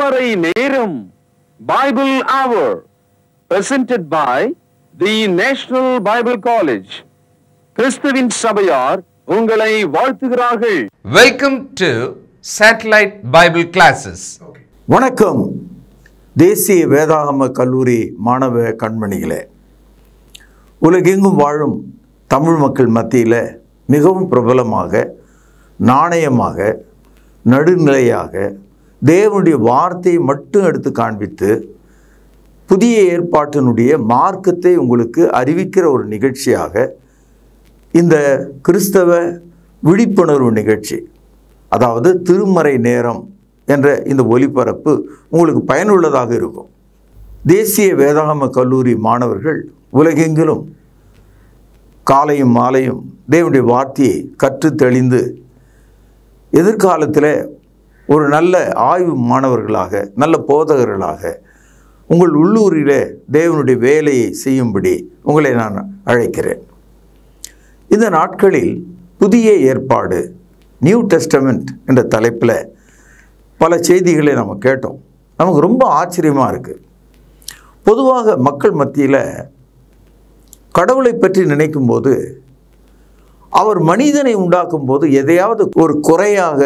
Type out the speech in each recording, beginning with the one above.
திருமறை நேரம் பைபிள் அவர் presented by the national Bible college கிறிஸ்துவின் சபையார் உங்களை வாழ்த்துகிறார்கள் Welcome to Satellite Bible Classes. வணக்கம் தேசிய வேதாகம கல்லூரி மாணவ கண்மணிகளே உலகெங்கும் வாழும் தமிழ் மக்கள் மத்தியில் மிகவும் பிரபலமாக நாணயமாக நடுநிலையாக தேவனுடைய வார்த்தையை மட்டும் எடுத்து காண்பித்து புதிய ஏற்பாட்டினுடைய மார்க்கத்தை உங்களுக்கு அறிவிக்கிற ஒரு நிகழ்ச்சியாக இந்த கிறிஸ்தவ விழிப்புணர்வு நிகழ்ச்சி அதாவது திருமறை நேரம் என்ற இந்த ஒலிபரப்பு உங்களுக்கு பயனுள்ளதாக இருக்கும் தேசிய வேதாகம கல்லூரி மாணவர்கள் உலகெங்கிலும் காலையும் மாலையும் தேவனுடைய வார்த்தையை கற்று தெளிந்து எதிர்காலத்தில் ஒரு நல்ல ஆய்வு மாணவர்களாக நல்ல போதகர்களாக உங்கள் உள்ளூரிலே தேவனுடைய வேலையை செய்யும்படி உங்களை நான் அழைக்கிறேன் இந்த நாட்களில் புதிய ஏற்பாடு நியூ டெஸ்டமெண்ட் என்ற தலைப்பில் பல செய்திகளை நம்ம கேட்டோம் நமக்கு ரொம்ப ஆச்சரியமாக இருக்குது பொதுவாக மக்கள் மத்தியில் கடவுளை பற்றி நினைக்கும்போது அவர் மனிதனை உண்டாக்கும் போது எதையாவது ஒரு குறையாக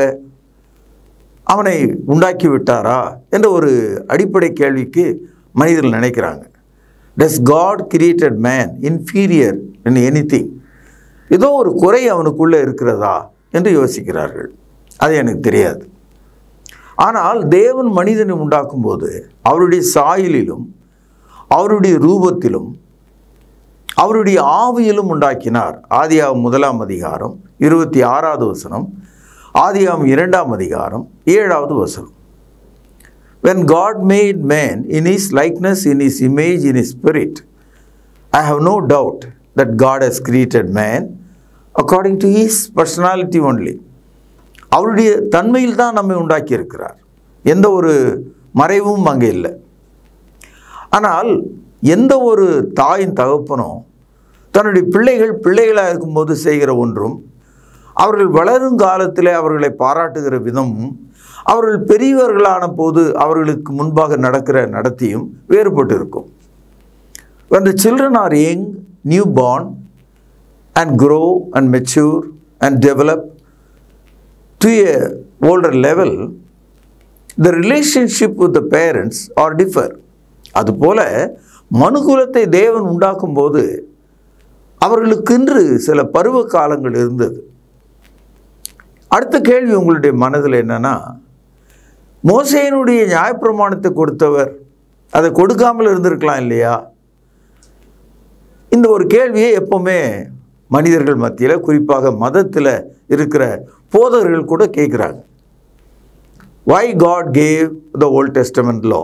அவனை உண்டாக்கி விட்டாரா என்ற ஒரு அடிப்படை கேள்விக்கு மனிதர்கள் நினைக்கிறாங்க does God created man inferior in any ஏதோ ஒரு குறை அவனுக்குள்ளே இருக்கிறதா என்று யோசிக்கிறார்கள் அது எனக்கு தெரியாது ஆனால் தேவன் மனிதனை உண்டாக்கும்போது அவருடைய சாயலிலும் அவருடைய ரூபத்திலும் அவருடைய ஆவியிலும் உண்டாக்கினார் ஆதியாகம் முதலாம் அதிகாரம் இருபத்தி ஆறாவது வசனம் ஆதியாகம் இரண்டாம் அதிகாரம் ஏழாவது வசனம் when god made man in his likeness in his image in his spirit i have no doubt that god has created man according to his personality only அவருடைய தன்மையில் தான் நம்மை உண்டாக்கி இருக்கிறார் எந்த ஒரு மறைவும் அங்கே இல்லை ஆனால் எந்த ஒரு தாயின் தகப்பனும் தன்னுடைய பிள்ளைகள் பிள்ளைகளாக இருக்கும்போது செய்கிற ஒன்றும் அவர்கள் வளரும் காலத்தில் அவர்களை பாராட்டுகிற விதமும் அவர்கள் பெரியவர்களான போது அவர்களுக்கு முன்பாக நடக்கிற நடத்தியும் வேறுபட்டு இருக்கும் when the children are young newborn and grow and mature and develop to a older level the relationship with the parents are differ அதுபோல மனுகுலத்தை தேவன் உண்டாக்கும்போது அவர்களுக்கென்று சில பருவ காலங்கள் இருந்தது அடுத்த கேள்வி உங்களுடைய மனதில் என்னன்னா மோசையினுடைய நியாயப்பிரமாணத்தை கொடுத்தவர் அதை கொடுக்காமல் இருந்திருக்கலாம் இல்லையா இந்த ஒரு கேள்வியை எப்போவுமே மனிதர்கள் மத்தியில் குறிப்பாக மதத்தில் இருக்கிற போதகர்கள் கூட கேட்குறாங்க why God gave the old testament law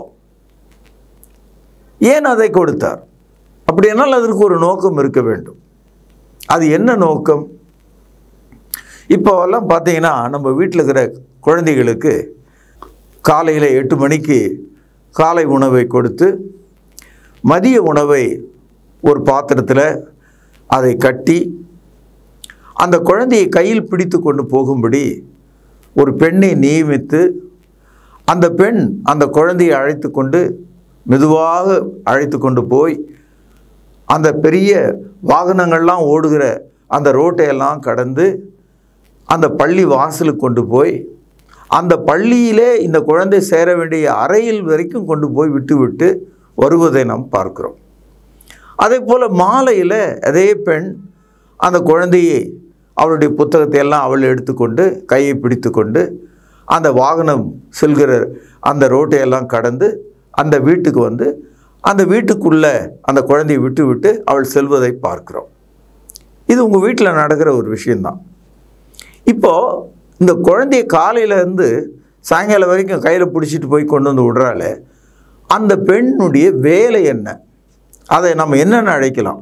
ஏன் அதை கொடுத்தார் அப்படியானால் அதற்கு ஒரு நோக்கம் இருக்க வேண்டும் அது என்ன நோக்கம் இப்போவெல்லாம் பார்த்தீங்கன்னா நம்ம வீட்டில் இருக்கிற குழந்தைகளுக்கு காலையில் எட்டு மணிக்கு காலை உணவை கொடுத்து மதிய உணவை ஒரு பாத்திரத்தில் அதை கட்டி அந்த குழந்தையை கையில் பிடித்து கொண்டு போகும்படி ஒரு பெண்ணை நியமித்து அந்த பெண் அந்த குழந்தையை அழைத்து கொண்டு மெதுவாக அழைத்து கொண்டு போய் அந்த பெரிய வாகனங்கள்லாம் ஓடுகிற அந்த ரோட்டையெல்லாம் கடந்து அந்த பள்ளி வாசலுக்கு கொண்டு போய் அந்த பள்ளியிலே இந்த குழந்தை சேர வேண்டிய அறையில் வரைக்கும் கொண்டு போய் விட்டு விட்டு வருவதை நாம் பார்க்கிறோம் அதே போல் மாலையில் அதே பெண் அந்த குழந்தையை அவளுடைய புத்தகத்தை எல்லாம் அவள் எடுத்துக்கொண்டு கையை பிடித்து கொண்டு அந்த வாகனம் செல்கிற அந்த ரோட்டையெல்லாம் கடந்து அந்த வீட்டுக்கு வந்து அந்த வீட்டுக்குள்ளே அந்த குழந்தையை விட்டு விட்டு அவள் செல்வதை பார்க்கிறோம் இது உங்கள் வீட்டில் நடக்கிற ஒரு விஷயந்தான் இப்போது இந்த குழந்தைய காலையிலேருந்து சாயங்காலம் வரைக்கும் கையில் பிடிச்சிட்டு போய் கொண்டு வந்து விடுறாள் அந்த பெண்ணுடைய வேலை என்ன அதை நம்ம என்னென்னு அழைக்கலாம்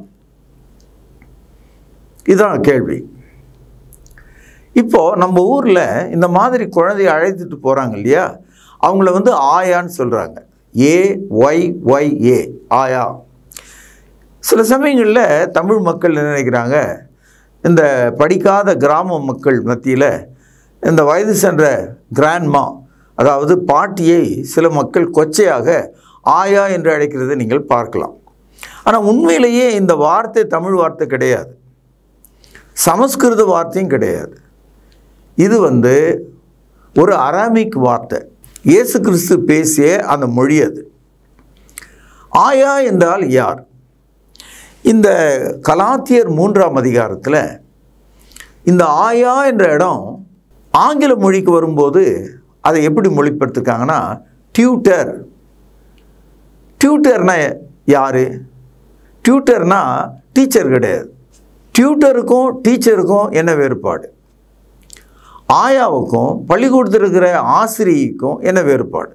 இதுதான் கேள்வி இப்போது நம்ம ஊரில் இந்த மாதிரி குழந்தைய அழைத்துட்டு போகிறாங்க இல்லையா அவங்கள வந்து ஆயான்னு சொல்கிறாங்க ஏ ஒய் ஒய் ஏ ஆயா சில சமயங்களில் தமிழ் மக்கள் என்ன நினைக்கிறாங்க இந்த படிக்காத கிராம மக்கள் மத்தியில் இந்த வயது சென்ற கிராண்ட்மா அதாவது பாட்டியை சில மக்கள் கொச்சையாக ஆயா என்று அழைக்கிறதை நீங்கள் பார்க்கலாம் ஆனால் உண்மையிலேயே இந்த வார்த்தை தமிழ் வார்த்தை கிடையாது சமஸ்கிருத வார்த்தையும் கிடையாது இது வந்து ஒரு அராமிக் வார்த்தை இயேசு கிறிஸ்து பேசிய அந்த மொழி அது ஆயா என்றால் யார் இந்த கலாத்தியர் மூன்றாம் அதிகாரத்தில் இந்த ஆயா என்ற இடம் ஆங்கில மொழிக்கு வரும்போது அதை எப்படி மொழிபெயர்த்திருக்காங்கன்னா டியூட்டர் டியூட்டர்னா யார் டியூட்டர்னா டீச்சர் கிடையாது டியூட்டருக்கும் டீச்சருக்கும் என்ன வேறுபாடு ஆயாவுக்கும் பள்ளிக்கூடத்தில் இருக்கிற ஆசிரியைக்கும் என்ன வேறுபாடு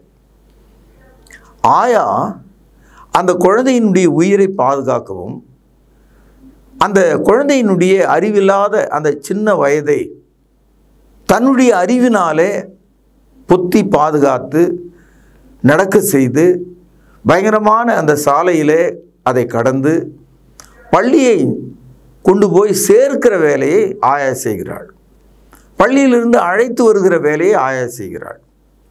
ஆயா அந்த குழந்தையினுடைய உயிரை பாதுகாக்கவும் அந்த குழந்தையினுடைய அறிவில்லாத அந்த சின்ன வயதை தன்னுடைய அறிவினாலே பொத்தி பாதுகாத்து நடக்க செய்து பயங்கரமான அந்த சாலையிலே அதை கடந்து பள்ளியை கொண்டு போய் சேர்க்கிற வேலையை ஆயா செய்கிறாள் பள்ளியிலிருந்து அழைத்து வருகிற வேலையை ஆயா செய்கிறாள்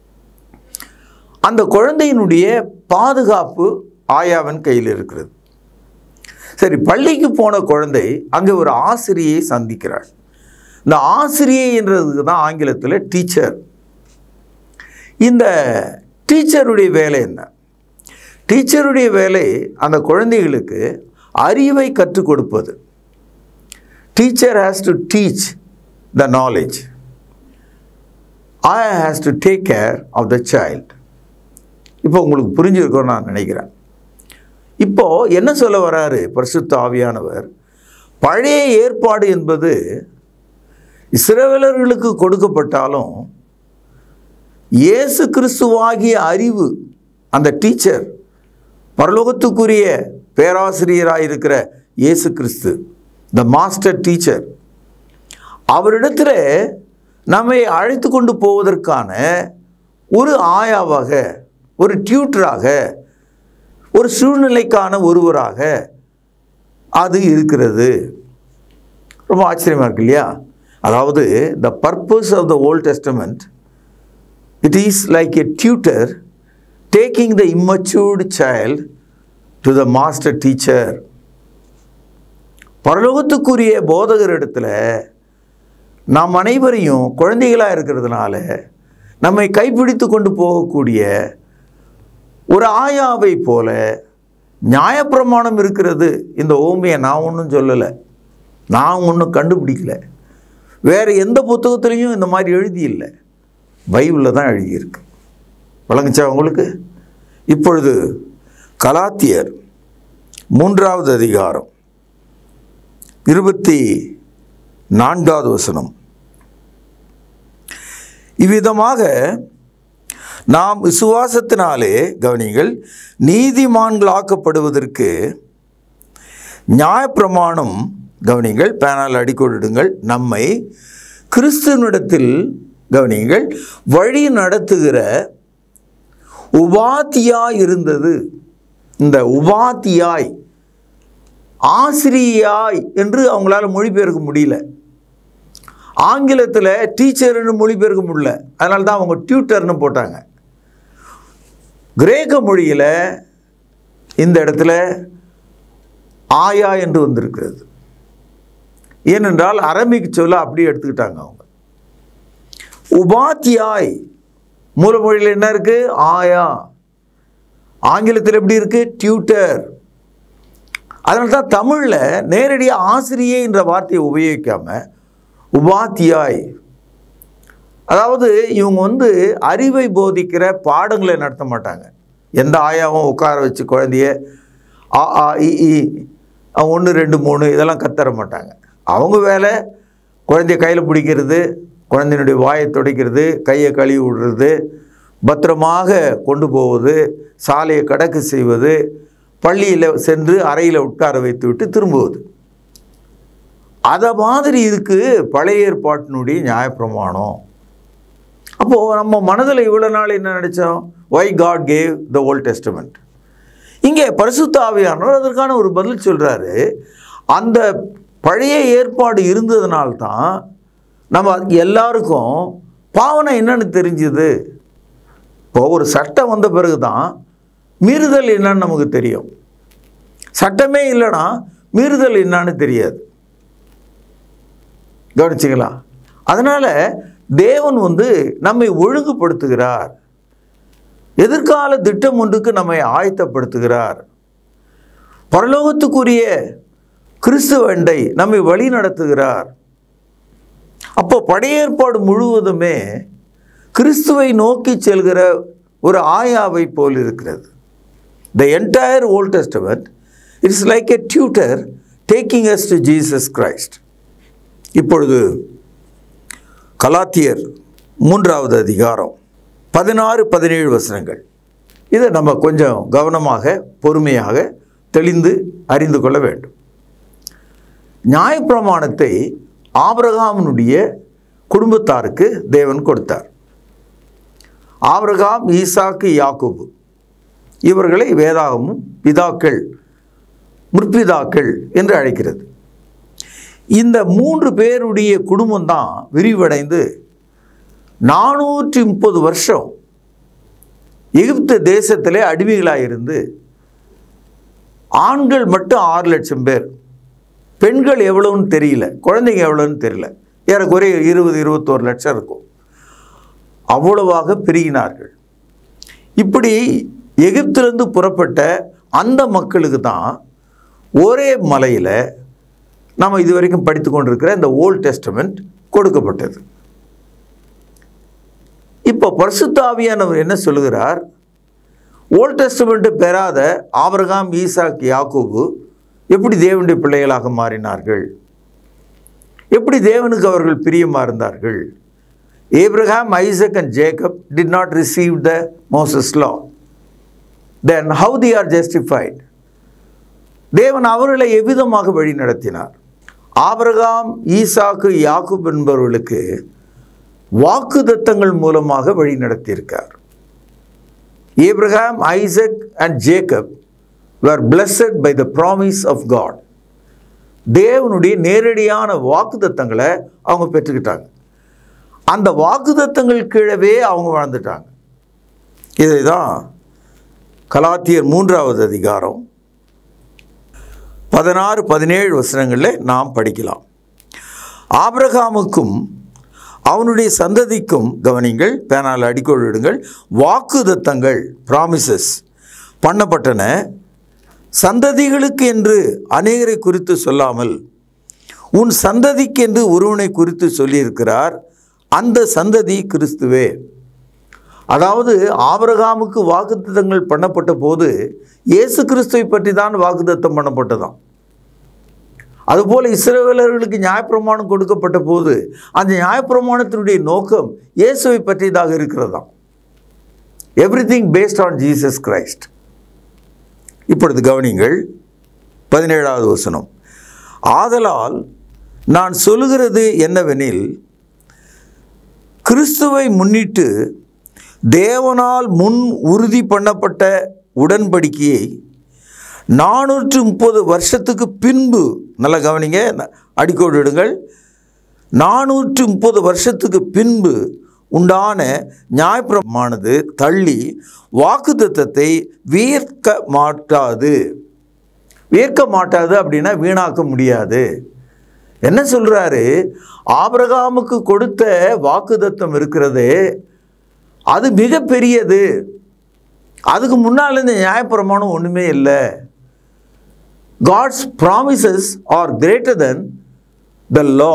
அந்த குழந்தையினுடைய பாதுகாப்பு ஆயாவின் கையில் இருக்கிறது சரி பள்ளிக்கு போன குழந்தை அங்கே ஒரு ஆசிரியை சந்திக்கிறாள் இந்த ஆசிரியை என்றதுக்கு தான் ஆங்கிலத்தில் டீச்சர் இந்த டீச்சருடைய வேலை என்ன டீச்சருடைய வேலை அந்த குழந்தைகளுக்கு அறிவை கற்றுக் கொடுப்பது teacher has to teach the knowledge I has to take care of the child இப்போ உங்களுக்கு புரிஞ்சிருக்கும்னு நான் நினைக்கிறேன் இப்போ என்ன சொல்ல வராரு பரிசுத்த ஆவியானவர் பழைய ஏற்பாடு என்பது இஸ்ரவேலர்களுக்கு கொடுக்கப்பட்டாலும் இயேசு கிறிஸ்துவாகிய அறிவு அந்த டீச்சர் பரலோகத்துக்குரிய பேராசிரியராக இருக்கிற இயேசு கிறிஸ்து த மாஸ்டர் டீச்சர் அவரிடத்தில் நம்மை அழைத்து கொண்டு போவதற்கான ஒரு ஆயாவாக ஒரு டியூட்டராக ஒரு சூழ்நிலைக்கான ஒருவராக அது இருக்கிறது ரொம்ப ஆச்சரியமாக இருக்கு இல்லையா அதாவது the purpose of the old testament it is like a tutor taking the immatured child to the master teacher பரலோகத்துக்குரிய போதகர் இடத்துல நாம் அனைவரையும் குழந்தைகளாக இருக்கிறதுனால நம்மை கைப்பிடித்து கொண்டு போகக்கூடிய ஒரு ஆயாவை போல நியாயப்பிரமாணம் இருக்கிறது இந்த ஓமையை நான் ஒன்றும் சொல்லலை நான் ஒன்றும் கண்டுபிடிக்கல வேறு எந்த புத்தகத்துலேயும் இந்த மாதிரி எழுதி இல்லை பைபிளில் தான் எழுதியிருக்கு வழங்குச்சா உங்களுக்கு இப்பொழுது கலாத்தியர் மூன்றாவது அதிகாரம் இருபத்தி நான்காவது வசனம் இவ்விதமாக நாம் விசுவாசத்தினாலே கவனிங்கள் நீதிமான்களாக்கப்படுவதற்கு நியாயப்பிரமாணம் கவனிங்கள் பேனால் அடிக்கோடிடுங்கள் நம்மை கிறிஸ்துவனிடத்தில் கவனிங்கள் வழி நடத்துகிற உபாத்தியாய் இருந்தது இந்த உபாத்தியாய் ஆசிரியாய் என்று அவங்களால மொழிபெயர்க்க முடியல ஆங்கிலத்தில் டீச்சர்னு மொழிபெயர்க்க முடியல அதனால தான் அவங்க டியூட்டர்னு போட்டாங்க கிரேக்க மொழியில் இந்த இடத்துல ஆயா என்று வந்திருக்கிறது ஏனென்றால் அரபிக் சொல்ல அப்படியே எடுத்துக்கிட்டாங்க அவங்க உபாத்தியாய் மூலமொழியில் என்ன இருக்கு ஆயா ஆங்கிலத்தில் எப்படி இருக்கு டியூட்டர் அதனால தான் தமிழில் நேரடியாக ஆசிரியை என்ற வார்த்தையை உபயோகிக்காம உபாத்தியாய் அதாவது இவங்க வந்து அறிவை போதிக்கிற பாடங்களை நடத்த மாட்டாங்க எந்த ஆயாவும் உட்கார வச்சு குழந்தைய ஆ ஆ இ இ ஒன்று ரெண்டு மூணு இதெல்லாம் கத்தர மாட்டாங்க அவங்க வேலை குழந்தைய கையில் பிடிக்கிறது குழந்தையினுடைய வாயை துடைக்கிறது கையை கழுவி விடுறது பத்திரமாக கொண்டு போவது சாலையை கடக்க செய்வது பள்ளியில் சென்று அறையில் உட்கார வைத்து விட்டு திரும்புவது அதை மாதிரி இருக்கு பழைய ஏற்பாட்டினுடைய நியாயப்பிரமாணம் அப்போது நம்ம மனதில் இவ்வளோ நாள் என்ன நினச்சோம் why God gave the old testament இங்கே பரிசுத்த ஆவியானவர் அதற்கான ஒரு பதில் சொல்கிறாரு அந்த பழைய ஏற்பாடு இருந்ததுனால்தான் நம்ம எல்லாருக்கும் பாவனை என்னன்னு தெரிஞ்சுது இப்போ ஒரு சட்டம் வந்த பிறகு தான் மீறுதல் என்னன்னு நமக்கு தெரியும் சட்டமே இல்லைன்னா மீறுதல் என்னன்னு தெரியாது கவனிச்சிங்களா அதனால் தேவன் வந்து நம்மை ஒழுங்குபடுத்துகிறார் எதிர்கால திட்டம் ஒன்றுக்கு நம்மை ஆயத்தப்படுத்துகிறார் பரலோகத்துக்குரிய கிறிஸ்துவண்டை நம்மை வழி நடத்துகிறார் அப்போ படையேற்பாடு முழுவதுமே கிறிஸ்துவை நோக்கி செல்கிற ஒரு ஆயாவை போல் இருக்கிறது the entire old testament it's like a tutor taking us to Jesus Christ இப்பொழுது கலாத்தியர் மூன்றாவது அதிகாரம் பதினாறு பதினேழு வசனங்கள் இதை நம்ம கொஞ்சம் கவனமாக பொறுமையாக தெளிந்து அறிந்து கொள்ள வேண்டும் நியாயப்பிரமாணத்தை ஆபிரகாமினுடைய குடும்பத்தாருக்கு தேவன் கொடுத்தார் ஆபிரகாம் ஈசாக்கு யாக்கோபு இவர்களை வேதாகமும் பிதாக்கள் முற்பிதாக்கள் என்று அழைக்கிறது இந்த மூன்று பேருடைய குடும்பம் தான் விரிவடைந்து நானூற்றி முப்பது வருஷம் எகிப்து தேசத்திலே அடிமைகளாக இருந்து ஆண்கள் மட்டும் ஆறு லட்சம் பேர் பெண்கள் எவ்வளோன்னு தெரியல குழந்தைங்க எவ்வளோன்னு தெரியல ஏறக்குறைய இருபது இருபத்தோரு லட்சம் இருக்கும் அவ்வளவாக பெருகினார்கள் இப்படி எகிப்திலிருந்து புறப்பட்ட அந்த மக்களுக்கு தான் ஒரே மலையில் நாம் இதுவரைக்கும் படித்து கொண்டிருக்கிற இந்த ஓல்ட் டெஸ்டமெண்ட் கொடுக்கப்பட்டது இப்போ பரிசுத்தாவியானவர் என்ன சொல்லுகிறார் ஓல்ட் டெஸ்டமெண்ட்டு பெறாத ஆபிரகாம் ஈசாக் யாக்கோபு எப்படி தேவனுடைய பிள்ளைகளாக மாறினார்கள் எப்படி தேவனுக்கு அவர்கள் பிரியமாக இருந்தார்கள் Abraham Isaac and Jacob did not receive the Moses law then how they are justified தேவன் அவர்களை எவ்விதமாக வழி நடத்தினார் ஆபிரகாம் ஈசாக்கு யாக்கூப் என்பவர்களுக்கு வாக்குதத்தங்கள் மூலமாக வழி நடத்தியிருக்கார் Abraham Isaac and Jacob were blessed by the promise of God தேவனுடைய நேரடியான வாக்குதத்தங்களை அவங்க பெற்றுக்கிட்டாங்க அந்த வாக்குதத்தங்கள் கீழவே அவங்க வாழ்ந்துட்டாங்க இதை தான் கலாத்தியர் மூன்றாவது அதிகாரம் பதினாறு பதினேழு வசனங்களில் நாம் படிக்கலாம் ஆபிரகாமுக்கும் அவனுடைய சந்ததிக்கும் கவனிங்கள் பேனால் அடிக்கோளிடுங்கள் வாக்குதத்தங்கள் ப்ராமிசஸ் பண்ணப்பட்டன சந்ததிகளுக்கு என்று அநேகரை குறித்து சொல்லாமல் உன் சந்ததிக்கு என்று ஒருவனை குறித்து சொல்லியிருக்கிறார் அந்த சந்ததி கிறிஸ்துவே அதாவது ஆபிரகாமுக்கு வாக்குத்தத்தங்கள் பண்ணப்பட்ட போது இயேசு கிறிஸ்துவை பற்றி தான் வாக்குத்தத்தம் பண்ணப்பட்டதாம் அதுபோல் இஸ்ரவேலர்களுக்கு நியாயப்பிரமாணம் கொடுக்கப்பட்ட போது அந்த நியாயப்பிரமாணத்தினுடைய நோக்கம் இயேசுவை பற்றியதாக இருக்கிறதாம் everything based on Jesus Christ இப்பொழுது கவனிங்கள் பதினேழாவது வசனம் ஆதலால் நான் சொல்லுகிறது என்னவெனில் கிறிஸ்துவை முன்னிட்டு தேவனால் முன் உறுதி பண்ணப்பட்ட உடன்படிக்கையை நானூற்று முப்பது வருஷத்துக்கு பின்பு நல்லா கவனிங்க அடிக்கோடு இடுங்கள் நானூற்று முப்பது வருஷத்துக்கு பின்பு உண்டான நியாயப்பிரமானது தள்ளி வாக்குத்தத்தத்தை வீர்க்க மாட்டாது வீர்க்க மாட்டாது அப்படின்னா வீணாக்க முடியாது என்ன சொல்றாரு ஆபிரகாமுக்கு கொடுத்த வாக்குத்தத்தம் இருக்கிறது அது மிக பெரியது அதுக்கு முன்னால் இந்த நியாயப்பிரமாணம் ஒன்றுமே இல்லை God's promises are greater than the law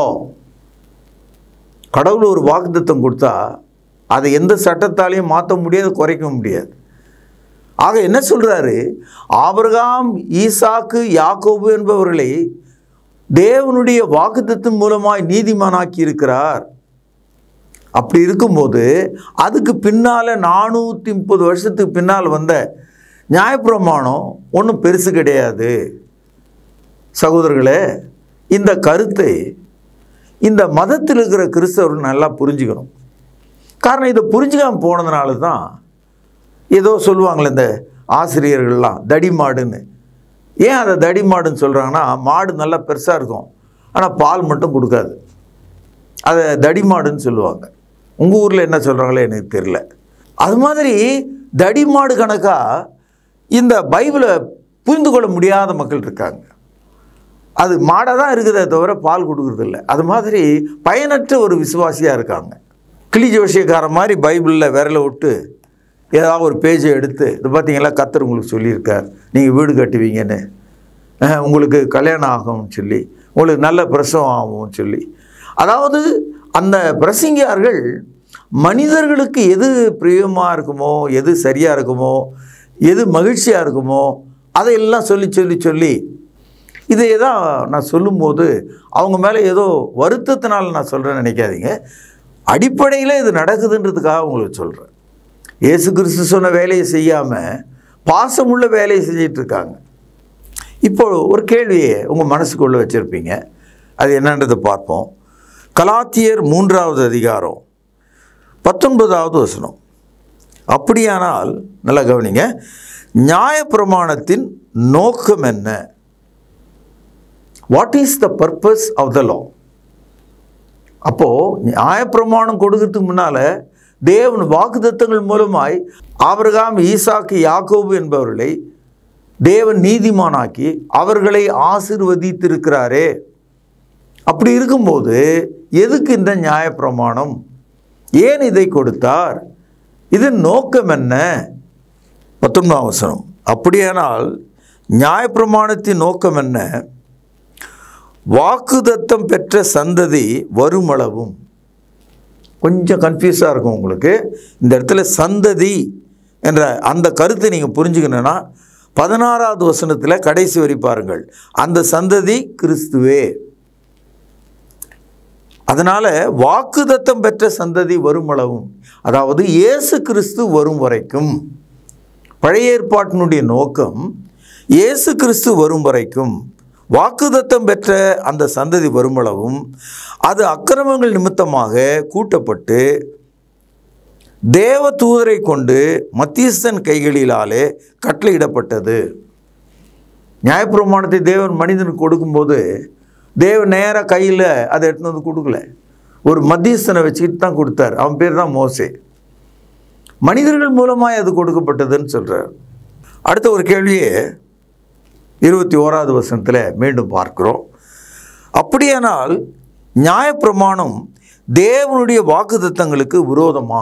கடவுள் ஒரு வாக்குத்தத்தம் கொடுத்தா அதை எந்த சட்டத்தாலையும் மாற்ற முடியாது குறைக்க முடியாது ஆக என்ன சொல்றாரு ஆபிரகாம் ஈசாக்கு யாக்கோபு என்பவர்களை தேவனுடைய வாக்குத்தத்தின் மூலமாய் நீதிமானாக்கி இருக்கிறார் அப்படி இருக்கும்போது அதுக்கு பின்னால் நானூற்றி முப்பது வருஷத்துக்கு பின்னால் வந்த நியாயப்பிரமாணம் ஒன்றும் பெருசு கிடையாது சகோதரர்களே இந்த கருத்தை இந்த மதத்தில் இருக்கிற கிறிஸ்தவர்கள் நல்லா புரிஞ்சுக்கணும் காரணம் இதை புரிஞ்சுக்காம போனதுனால தான் ஏதோ சொல்லுவாங்களே இந்த ஆசிரியர்கள்லாம் தடி மாடுன்னு ஏன் அதை தடி மாடுன்னு சொல்கிறாங்கன்னா மாடு நல்லா பெருசாக இருக்கும் ஆனால் பால் மட்டும் கொடுக்காது அதை தடி மாடுன்னு சொல்லுவாங்க உங்கள் ஊரில் என்ன சொல்கிறாங்களோ எனக்கு தெரியல அது மாதிரி தடிமாடு கணக்காக இந்த பைபிளை புரிந்து கொள்ள முடியாத மக்கள் இருக்காங்க அது மாடாக தான் இருக்குதே தவிர பால் கொடுக்கறதில்ல அது மாதிரி பயனற்ற ஒரு விசுவாசியாக இருக்காங்க கிளி ஜோசியக்காரன் மாதிரி பைபிளில் விரலை விட்டு ஏதாவது ஒரு பேஜை எடுத்து இது பார்த்தீங்களா கத்தர் உங்களுக்கு சொல்லியிருக்கார் நீங்கள் வீடு கட்டுவீங்கன்னு அஹ், உங்களுக்கு கல்யாணம் ஆகும்னு சொல்லி உங்களுக்கு நல்ல பிரசவம் ஆகும்னு சொல்லி அதாவது அந்த பிரசங்கியார்கள் மனிதர்களுக்கு எது பிரியமாக இருக்குமோ எது சரியாக இருக்குமோ எது மகிழ்ச்சியாக இருக்குமோ அதையெல்லாம் சொல்லி சொல்லி சொல்லி இதை தான் நான் சொல்லும்போது அவங்க மேலே ஏதோ வருத்தத்தினால நான் சொல்கிறேன்னு நினைக்காதீங்க அடிப்படையில் இது நடக்குதுன்றதுக்காக உங்களுக்கு சொல்கிறேன் இயேசு கிறிஸ்து சொன்ன வேலையை செய்யாமல் பாசமுள்ள வேலையை செஞ்சிட்டு இருக்காங்க இப்போ ஒரு கேள்வியை உங்கள் மனசுக்குள்ளே வச்சுருப்பீங்க அது என்னன்றதை பார்ப்போம் கலாத்தியர் மூன்றாவது அதிகாரம் பத்தொன்பதாவது வசனம் அப்படியானால் நல்லா கவனிங்க நியாயப்பிரமாணத்தின் நோக்கம் என்ன what is the purpose of the law அப்போது நியாயப்பிரமாணம் கொடுக்கறதுக்கு முன்னால் தேவன் வாக்குத்தத்தங்கள் மூலமாய் ஆபிரகாம் ஈசாக்கு யாக்கோபு என்பவர்களை தேவன் நீதிமானாக்கி அவர்களை ஆசிர்வதித்திருக்கிறாரே அப்படி இருக்கும்போது எதுக்கு இந்த நியாயப்பிரமாணம் ஏன் இதை கொடுத்தார் இதன் நோக்கம் என்ன பத்தொன்பதாம் வசனம் அப்படியானால் நியாயப்பிரமாணத்தின் நோக்கம் என்ன வாக்குதத்தம் பெற்ற சந்ததி வருமளவும் கொஞ்சம் கன்ஃபியூஸாக இருக்கும் உங்களுக்கு இந்த இடத்துல சந்ததி என்ற அந்த கருத்தை நீங்கள் புரிஞ்சுக்கணுன்னா பதினாறாவது வசனத்தில் கடைசி வரி பாருங்கள் அந்த சந்ததி கிறிஸ்துவே அதனால் வாக்குதத்தம் பெற்ற சந்ததி வருமளவும் அதாவது இயேசு கிறிஸ்து வரும் வரைக்கும் பழைய ஏற்பாட்டினுடைய நோக்கம் இயேசு கிறிஸ்து வரும் வரைக்கும் வாக்குதத்தம் பெற்ற அந்த சந்ததி வருமளவும் அது அக்கிரமங்கள் நிமித்தமாக கூட்டப்பட்டு தேவ தூதரை கொண்டு மத்தியஸ்தன் கைகளிலாலே கட்டளையிடப்பட்டது நியாயப்பிரமாணத்தை தேவன் மனிதனுக்கு கொடுக்கும்போது தேவன் நேராக கையில் அதை எடுத்துன்னு வந்து கொடுக்கல ஒரு மத்தியஸ்தனை வச்சுக்கிட்டு தான் கொடுத்தார் அவன் பேர் தான் மோசே மனிதர்கள் மூலமாய் அது கொடுக்கப்பட்டதுன்னு சொல்கிறார் அடுத்த ஒரு கேள்வியே இருபத்தி ஓராவது வசனத்தில் மீண்டும் பார்க்கிறோம் அப்படியானால் நியாயப்பிரமாணம் தேவனுடைய வாக்குத்தத்தங்களுக்கு விரோதமா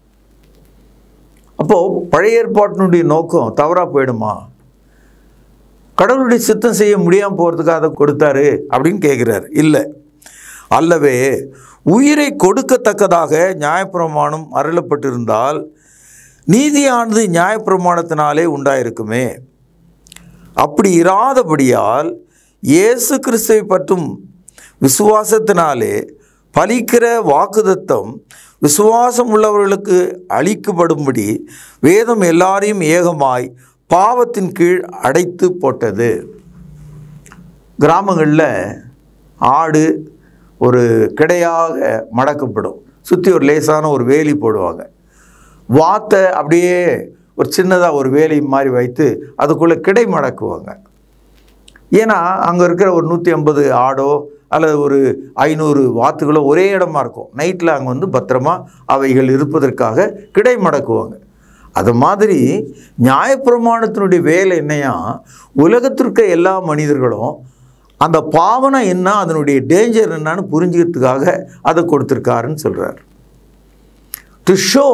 அப்போது பழைய ஏற்பாட்டினுடைய நோக்கம் தவறாக போயிடுமா கடவுளுடைய சித்தம் செய்ய முடியாமல் போகிறதுக்காக அதை கொடுத்தாரு அப்படின்னு கேட்குறாரு இல்லை அல்லவே உயிரை கொடுக்கத்தக்கதாக நியாயப்பிரமாணம் அருளப்பட்டிருந்தால் நீதியானது நியாயப்பிரமாணத்தினாலே உண்டாயிருக்குமே அப்படி இராதபடியால் இயேசு கிறிஸ்துவை பற்றும் விசுவாசத்தினாலே பலிக்கிற வாக்குதத்தம் விசுவாசம் உள்ளவர்களுக்கு அளிக்கப்படும்படி வேதம் எல்லாரையும் ஏகமாய் பாவத்தின் கீழ் அடைத்து போட்டது கிராமங்களில் ஆடு ஒரு கிடையாக மடக்கப்படும் சுற்றி ஒரு லேசான ஒரு வேலி போடுவாங்க வாத்தை அப்படியே ஒரு சின்னதாக ஒரு வேலி மாதிரி வைத்து அதுக்குள்ளே கிடை மடக்குவாங்க ஏன்னா அங்கே இருக்கிற ஒரு நூற்றி ஐம்பது ஆடோ அல்லது ஒரு ஐநூறு வாத்துகளோ ஒரே இடமா இருக்கும் நைட்டில் அங்கே வந்து பத்திரமா அவைகள் இருப்பதற்காக கிடை மடக்குவாங்க அது மாதிரி நியாயப்பிரமாணத்தினுடைய வேலை என்னையா உலகத்திற்க எல்லா மனிதர்களும் அந்த பாவனை என்ன அதனுடைய டேஞ்சர் என்னன்னு புரிஞ்சுக்கிறதுக்காக அதை கொடுத்துருக்காருன்னு சொல்கிறார் to show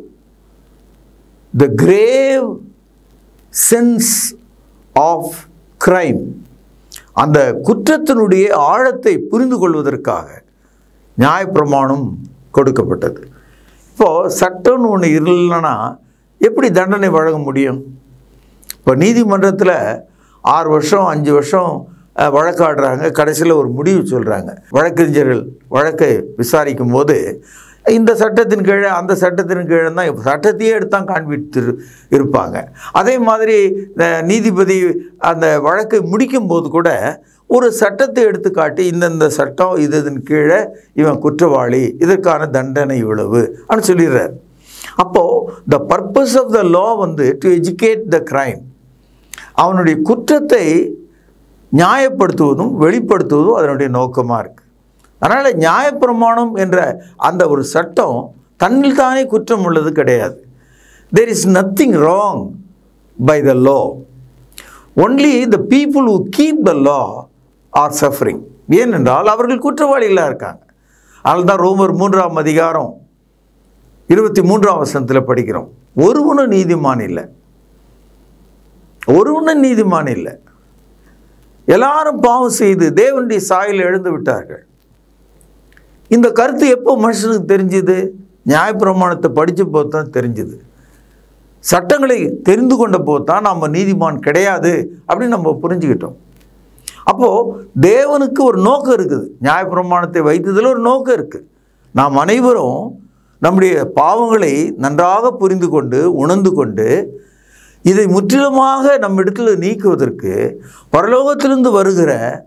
the grave sense of crime அந்த குற்றத்தினுடைய ஆழத்தை புரிந்து கொள்வதற்காக நியாயப்பிரமாணம் கொடுக்கப்பட்டது இப்போது சட்டம்னு ஒன்று இல்லைன்னா எப்படி தண்டனை வழங்க முடியும் இப்போ நீதிமன்றத்தில் ஆறு வருஷம் அஞ்சு வருஷம் அஹ், வழக்காடுறாங்க கடைசியில் ஒரு முடிவு சொல்கிறாங்க வழக்கறிஞர்கள் வழக்கை விசாரிக்கும் போது இந்த சட்டத்தின் கீழே அந்த சட்டத்தின் கீழே தான் இப்ப சட்டத்தையே எடுத்தான் காண்பித்து இருப்பாங்க அதே மாதிரி அஹ், நீதிபதி அந்த வழக்கை முடிக்கும் போது கூட ஒரு சட்டத்தை எடுத்து காட்டி இந்தந்த சட்டம் இது இதன் கீழே இவன் குற்றவாளி இதற்கான தண்டனை இவ்வளவு அப்படின்னு சொல்லிடுறார் அப்போது த பர்பஸ் ஆஃப் த லா வந்து டு எஜுகேட் த கிரைம் அவனுடைய குற்றத்தை நியாயப்படுத்துவதும் வெளிப்படுத்துவதும் அதனுடைய நோக்கமாக இருக்குது அதனால் நியாயப்பிரமாணம் என்ற அந்த ஒரு சட்டம் தன்னில் தானே குற்றம் உள்ளது கிடையாது there is nothing wrong by the law. Only the people who keep the law are suffering. ஏனென்றால் அவர்கள் குற்றவாளிகளாக இருக்காங்க அதனால தான் ரோமர் மூன்றாம் அதிகாரம் இருபத்தி மூன்றாம் வசனத்தில் படிக்கிறோம் ஒருவனும் நீதிமான் இல்லை ஒருவனும் நீதிமான் இல்லை எல்லாரும் பாவம் செய்து தேவனுடைய சாயல் எழுந்து விட்டார்கள் இந்த கருத்து எப்போ மனுஷனுக்கு தெரிஞ்சுது நியாயப்பிரமாணத்தை படித்த போது தான் தெரிஞ்சுது சட்டங்களை தெரிந்து கொண்ட போது தான் நம்ம நீதிமான் கிடையாது அப்படின்னு நம்ம புரிஞ்சுக்கிட்டோம் அப்போது தேவனுக்கு ஒரு நோக்கம் இருக்குது நியாயப்பிரமாணத்தை வைத்ததில் ஒரு நோக்கம் இருக்குது நாம் அனைவரும் நம்முடைய பாவங்களை நன்றாக புரிந்து கொண்டு உணர்ந்து கொண்டு இதை முற்றிலுமாக நம்மிடத்தில் நீக்குவதற்கு பரலோகத்திலிருந்து வருகிற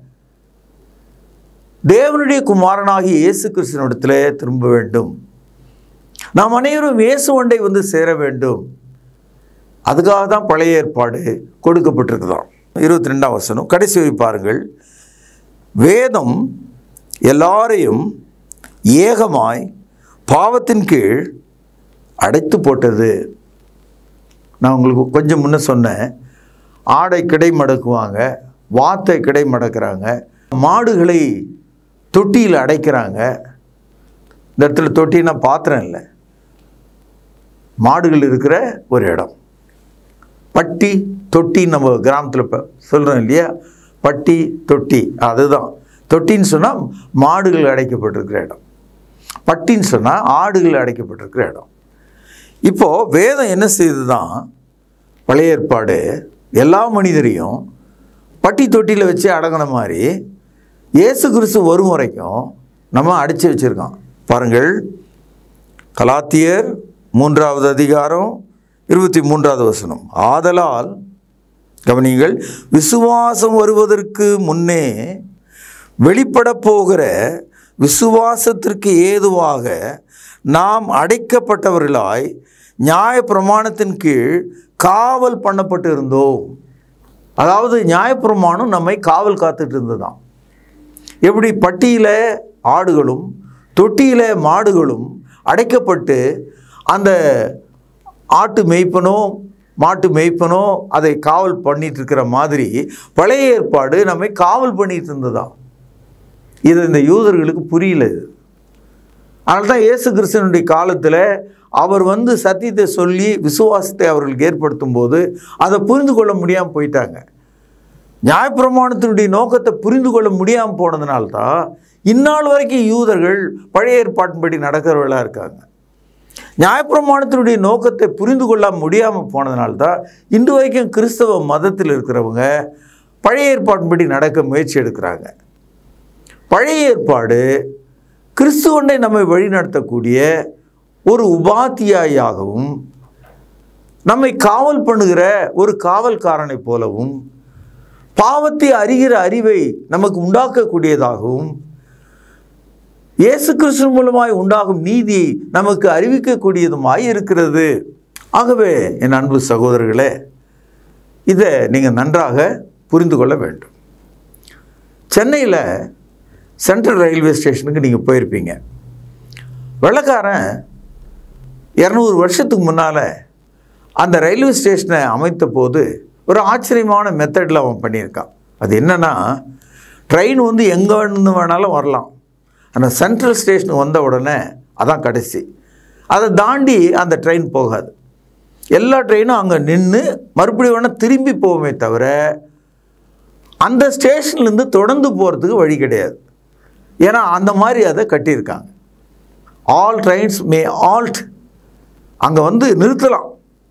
தேவனுடைய குமாரனாகிய இயேசு கிறிஸ்துவனிடத்தில் திரும்ப வேண்டும் நாம் அனைவரும் இயேசு ஒன்றை வந்து சேர வேண்டும் அதுக்காக தான் பழைய ஏற்பாடு கொடுக்கப்பட்டிருக்குதாம் இருபத்தி ரெண்டாம் வசனம் கடைசி வரை பாருங்கள் வேதம் எல்லாரையும் ஏகமாய் பாவத்தின் கீழ் அடைத்து போட்டது நான் உங்களுக்கு கொஞ்சம் முன்ன சொன்னேன் ஆடை கிடை மடக்குவாங்க வாத்தை கிடை மடக்கிறாங்க மாடுகளை தொட்டியில் அடைக்கிறாங்க இந்த இடத்துல தொட்டினா பாத்திரம் இல்லை மாடுகள் இருக்கிற ஒரு இடம் பட்டி தொட்டி நம்ம கிராமத்தில் இப்போ சொல்கிறோம் இல்லையா பட்டி தொட்டி அதுதான் தொட்டின்னு சொன்னால் மாடுகள் அடைக்கப்பட்டிருக்கிற இடம் பட்டின்னு சொன்னால் ஆடுகள் அடைக்கப்பட்டிருக்கிற இடம் இப்போது வேதம் என்ன செய்யுதுதான் பழைய ஏற்பாடு எல்லா மனிதரையும் பட்டி தொட்டியில் வச்சு அடங்கின மாதிரி இயேசு கிறிஸ்து வரும் வரைக்கும் நம்ம அடைச்சி வச்சுருக்கோம் பாருங்கள் கலாத்தியர் மூன்றாவது அதிகாரம் இருபத்தி மூன்றாவது வசனம் ஆதலால் கவனிங்கள் விசுவாசம் வருவதற்கு முன்னே வெளிப்பட போகிற விசுவாசத்திற்கு ஏதுவாக நாம் அடைக்கப்பட்டவர்களாய் நியாய பிரமாணத்தின் கீழ் காவல் பண்ணப்பட்டு இருந்தோம் அதாவது நியாயப்பிரமாணம் நம்மை காவல் காத்துட்டு இருந்ததாம் எப்படி பட்டியில் ஆடுகளும் தொட்டியில் மாடுகளும் அடைக்கப்பட்டு அந்த ஆட்டு மேய்ப்பனோ மாட்டு மேய்ப்பனோ அதை காவல் பண்ணிட்டு இருக்கிற மாதிரி பழைய ஏற்பாடு நம்மை காவல் பண்ணிட்டு இருந்ததாம் இது இந்த யூதர்களுக்கு புரியல இது அதனால தான் இயேசு கிறிஸ்தனுடைய காலத்தில் அவர் வந்து சத்தியத்தை சொல்லி விசுவாசத்தை அவர்களுக்கு ஏற்படுத்தும் போது அதை புரிந்து கொள்ள முடியாமல் போயிட்டாங்க நியாயப்பிரமாணத்தினுடைய நோக்கத்தை புரிந்து கொள்ள முடியாமல் போனதுனால்தான் இந்நாள் வரைக்கும் யூதர்கள் பழைய ஏற்பாட்டின்படி நடக்கிறவர்களாக இருக்காங்க நியாயப்பிரமாணத்தினுடைய நோக்கத்தை புரிந்து கொள்ள முடியாமல் போனதுனால்தான் இன்று வரைக்கும் கிறிஸ்தவ மதத்தில் இருக்கிறவங்க பழைய ஏற்பாட்டின்படி நடக்க முயற்சி எடுக்கிறாங்க பழைய ஏற்பாடு கிறிஸ்துவனை நம்மை வழிநடத்தக்கூடிய ஒரு உபாத்தியாயாகவும் நம்மை காவல் பண்ணுகிற ஒரு காவல்காரனை போலவும் பாவத்தை அறிகிற அறிவை நமக்கு உண்டாக்கக்கூடியதாகவும் இயேசு கிறிஸ்து மூலமாய் உண்டாகும் நீதி நமக்கு அறிவிக்கக்கூடியதுமாய் இருக்கிறது ஆகவே என் அன்பு சகோதரர்களே இதை நீங்கள் நன்றாக புரிந்து கொள்ள வேண்டும் சென்னையில் சென்ட்ரல் ரயில்வே ஸ்டேஷனுக்கு நீங்கள் போயிருப்பீங்க வெள்ளக்காரன் இரநூறு வருஷத்துக்கு முன்னால் அந்த ரயில்வே ஸ்டேஷனை அமைத்த போது ஒரு ஆச்சரியமான மெத்தடில் அவன் பண்ணியிருக்கான் அது என்னென்னா ட்ரெயின் வந்து எங்கே இருந்து வேணாலும் வரலாம் ஆனால் சென்ட்ரல் ஸ்டேஷனுக்கு வந்த உடனே அதான் கடைசி அதை தாண்டி அந்த ட்ரெயின் போகாது எல்லா ட்ரெயினும் அங்கே நின்று மறுபடியும் வேணால் திரும்பி போவோமே தவிர அந்த ஸ்டேஷன்லேருந்து தொடர்ந்து போகிறதுக்கு வழி கிடையாது ஏன்னா அந்த மாதிரி அதை கட்டியிருக்காங்க ஆல் ட்ரெயின்ஸ் மே ஆல்ட் அங்கே வந்து நிறுத்தலாம்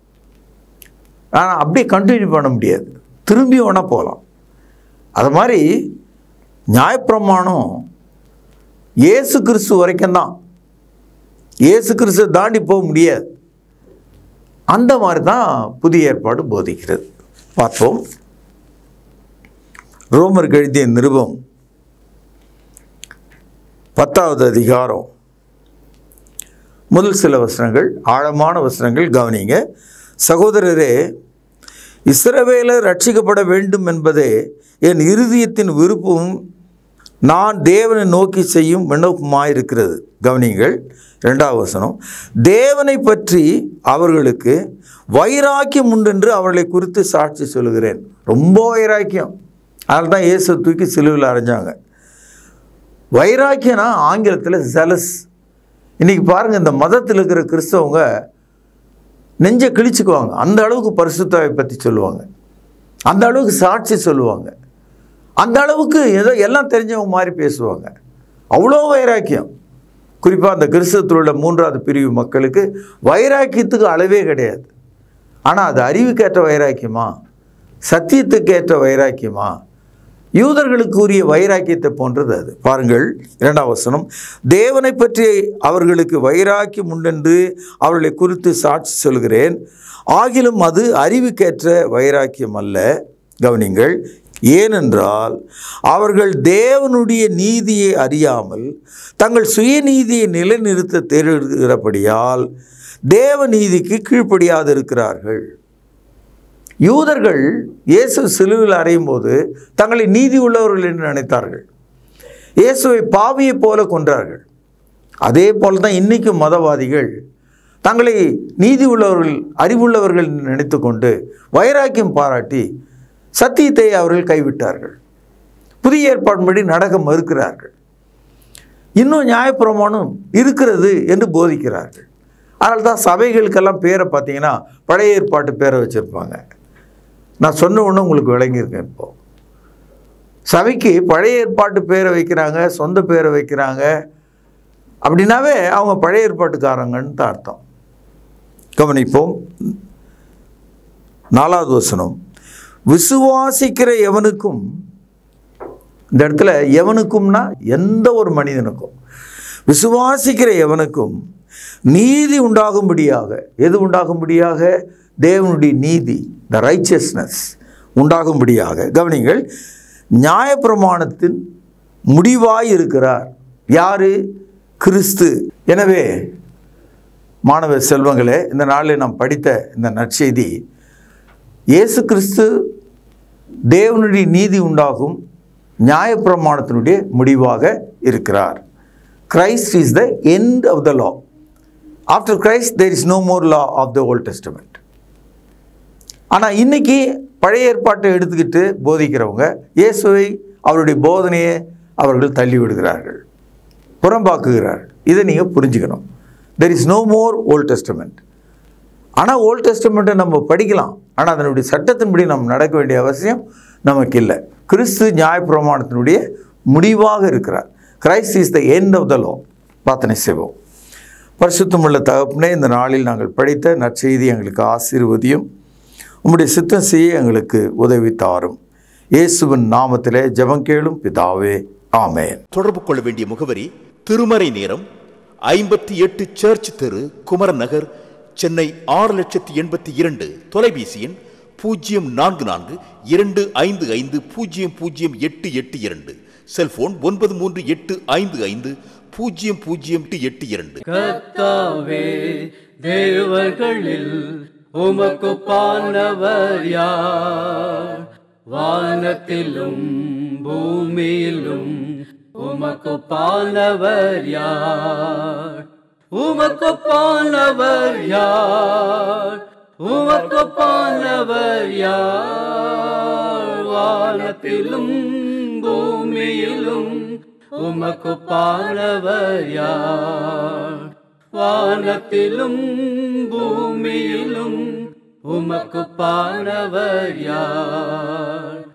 ஆனால் அப்படியே கண்டினியூ பண்ண முடியாது திரும்பி வேணால் போகலாம் அது மாதிரி நியாயப்பிரமாணம் இயேசு கிறிஸ்து வரைக்கும் தான் இயேசு கிறிஸ்து தாண்டி போக முடியாது அந்த மாதிரி தான் புதிய ஏற்பாடு போதிக்கிறது பார்ப்போம் ரோமர் எழுதிய நிருபம் பத்தாவது அதிகாரம் முதல் சில வசனங்கள் ஆழமான வசனங்கள் கவனிங்க சகோதரரே இஸ்ரவேலர் ரட்சிக்கப்பட வேண்டும் என்பதே என் இருதயத்தின் விருப்பமும் நான் தேவனை நோக்கி செய்யும் விண்ணப்பமாயிருக்கிறது கவனிங்கள் இரண்டாவது வசனம் தேவனை பற்றி அவர்களுக்கு வைராக்கியம் உண்டென்று அவர்களை குறித்து சாட்சி சொல்கிறேன் ரொம்ப வைராக்கியம் அதனால தான் இயேசு தூக்கி சிலுவில் அரைஞ்சாங்க வைராக்கியனா ஆங்கிலத்தில் ஜலஸ் இன்றைக்கி பாருங்கள் இந்த மதத்தில் இருக்கிற கிறிஸ்தவங்க நெஞ்சை கிழிச்சுக்குவாங்க அந்த அளவுக்கு பரிசுத்தாவை பற்றி சொல்லுவாங்க அந்த அளவுக்கு சாட்சி சொல்லுவாங்க அந்த அளவுக்கு ஏதோ எல்லாம் தெரிஞ்சவங்க மாதிரி பேசுவாங்க அவ்வளோ வைராக்கியம் குறிப்பாக அந்த கிறிஸ்தவத்தில் உள்ள மூன்றாவது பிரிவு மக்களுக்கு வைராக்கியத்துக்கு அளவே கிடையாது ஆனால் அது அறிவுக்கேற்ற வைராக்கியமா சத்தியத்துக்கு ஏற்ற வைராக்கியமா யூதர்களுக்கு உரிய வைராக்கியத்தை போன்றது அது பாருங்கள் இரண்டாம் வசனம் தேவனை பற்றி அவர்களுக்கு வைராக்கியம் உண்டென்று அவர்களை குறித்து சாட்சி சொல்கிறேன் ஆகிலும் அது அறிவுக்கேற்ற வைராக்கியம் அல்ல கவனிங்கள் ஏனென்றால் அவர்கள் தேவனுடைய நீதியை அறியாமல் தங்கள் சுயநீதியை நிலைநிறுத்த தேர்கிறபடியால் தேவ நீதிக்கு கீழ்ப்படியாது இருக்கிறார்கள் யூதர்கள் இயேசு சிலுவில் அறையும் போது தங்களை நீதி உள்ளவர்கள் என்று நினைத்தார்கள் இயேசுவை பாவியைப் போல கொன்றார்கள் அதே போல தான் இன்றைக்கும் மதவாதிகள் தங்களை நீதி உள்ளவர்கள் அறிவுள்ளவர்கள் என்று நினைத்து கொண்டு வைராக்கியம் பாராட்டி சத்தியத்தை அவர்கள் கைவிட்டார்கள் புதிய ஏற்பாடுபடி நடக்க மறுக்கிறார்கள் இன்னும் நியாயப்பிரமாணம் இருக்கிறது என்று போதிக்கிறார்கள் அதனால தான் சபைகளுக்கெல்லாம் பேரை பார்த்தீங்கன்னா பழைய ஏற்பாட்டு பேரை வச்சுருப்பாங்க நான் சொன்ன ஒன்று உங்களுக்கு விளங்கியிருக்கேன் இப்போ சபைக்கு பழைய ஏற்பாட்டு பேரை வைக்கிறாங்க சொந்த பேரை வைக்கிறாங்க அப்படின்னாவே அவங்க பழைய ஏற்பாட்டுக்காரங்கன்னு தான் அர்த்தம் கவனிப்போம் நாலாவது வசனம் விசுவாசிக்கிற எவனுக்கும் இந்த இடத்துல எவனுக்கும்னா எந்த ஒரு மனிதனுக்கும் விசுவாசிக்கிற எவனுக்கும் நீதி உண்டாகும்படியாக எது உண்டாகும்படியாக தேவனுடைய நீதி த ரைச்சஸ்னஸ் உண்டாகும்படியாக கவனிங்கள் நியாயப்பிரமாணத்தின் முடிவாய் இருக்கிறார் யாரு கிறிஸ்து எனவே மாணவ செல்வங்களே இந்த நாளில் நாம் படித்த இந்த நற்செய்தி இயேசு கிறிஸ்து தேவனுடைய நீதி உண்டாகும் நியாயப்பிரமாணத்தினுடைய முடிவாக இருக்கிறார் Christ is the end of the law after Christ there is no more law of the old testament ஆனால் இன்னைக்கு பழைய ஏற்பாட்டை எடுத்துக்கிட்டு போதிக்கிறவங்க இயேசுவை அவருடைய போதனையை அவர்கள் தள்ளி விடுகிறார்கள் புறம்பாக்குகிறார்கள் இதை நீங்கள் புரிஞ்சுக்கணும் there is no more old testament ஆனால் ஓல்ட் டெஸ்டமெண்ட்டை நம்ம படிக்கலாம் ஆனால் அதனுடைய சட்டத்தின்படி நம்ம நடக்க வேண்டிய அவசியம் நமக்கு இல்லை கிறிஸ்து நியாயப்பிரமாணத்தினுடைய முடிவாக இருக்கிறார் Christ is the end of the law பிரார்த்தனை செய்வோம் பரிசுத்தமுள்ள தகப்பனே இந்த நாளில் நாங்கள் படித்த நற்செய்தி எங்களுக்கு ஆசீர்வதியும் உம்முடைய சித்தம் செய்ய எங்களுக்கு உதவி தாரும் இயேசுவின் நாமத்திலே ஜெபம் கேளும் பிதாவே ஆமென் தொடர்பு கொள்ள வேண்டிய முகவரி திருமறை நேரம் ஐம்பத்தி எட்டு சர்ச் தெரு குமரன் நகர் சென்னை ஆறு லட்சத்தி எண்பத்தி இரண்டு தொலைபேசி எண் பூஜ்ஜியம் நான்கு நான்கு இரண்டு ஐந்து ஐந்து பூஜ்ஜியம் பூஜ்ஜியம் எட்டு எட்டு இரண்டு செல்போன் ஒன்பது மூன்று எட்டு ஐந்து ஐந்து பூஜ்ஜியம் பூஜ்ஜியம் எட்டு எட்டு இரண்டு கர்த்தாவே தேவர்களில் உமக்கு பானவர் யார் வானத்திலும் பூமியிலும் உமக்கு பானவர் யார் உமக்கு பானவர் யார் உமக்கு பானவர் யார் வானத்திலும் பூமியிலும் உமக்கு பானவர் யார் வானத்திலும் பூமியிலும் உமக்கு பானவர் யார்